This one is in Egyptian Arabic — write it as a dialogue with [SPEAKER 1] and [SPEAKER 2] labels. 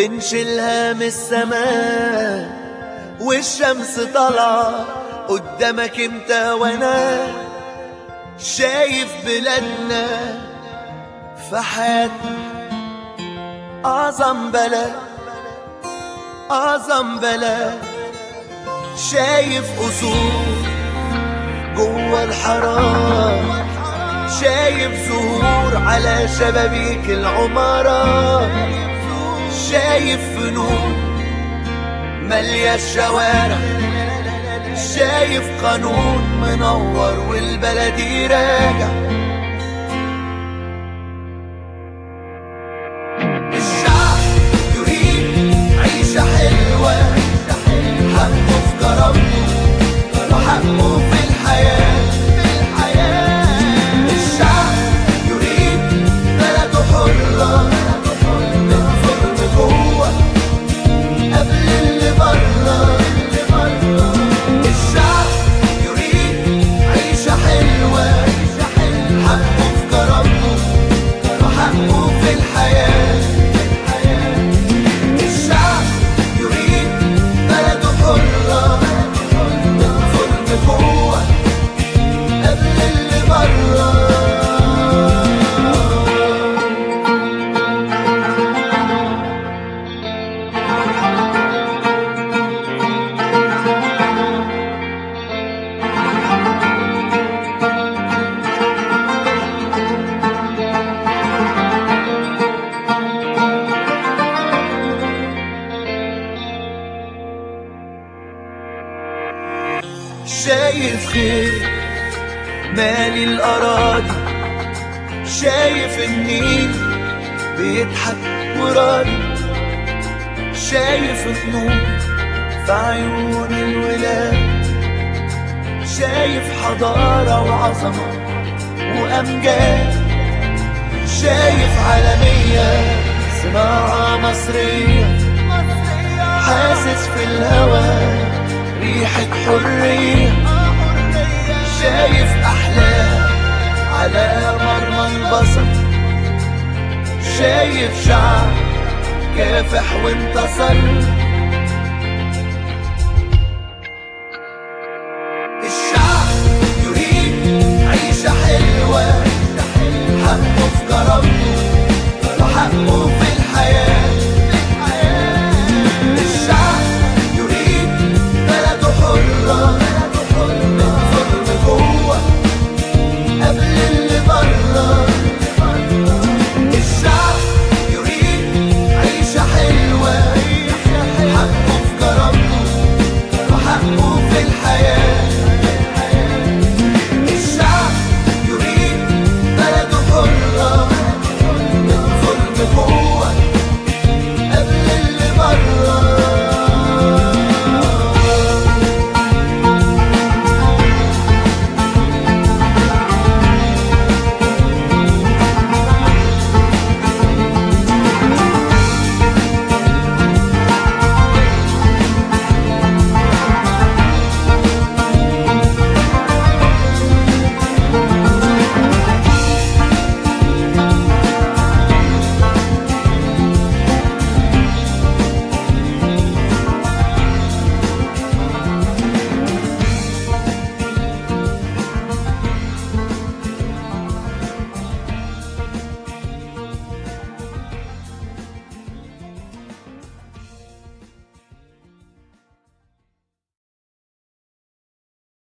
[SPEAKER 1] بنشيلها من السماء والشمس طالعة قدامك انت وانا شايف بلادنا في حياتنا أعظم بلد أعظم بلد شايف أصول جوه الحرام شايف زهور على شبابيك العمارات شايف فنون مالية الشوارع شايف قانون منور والبلد راجع الشعب يريد عيشة حلوة حقه في كرامته وحقه في الحياة الشعب يريد بلده حرة من ظلم جوه قبل اللي بره الشعب يريد عيشة حلوة حقه في كرامته وحقه في الحياة الشعب يريد بلده حرة من ظلم جوه قبل اللي بره شايف خير مالي الأراضي شايف النيل بيضحك وراضي شايف النور في عيون الولاد شايف حضارة وعظمة وأمجاد شايف عالمية صناعة مصرية حاسس في الهوى ريحة حرية شايف أحلام على مرمى البصر شايف شعب كافح وانتصر الشعب يريد عيشة حلوة حقه في كرامته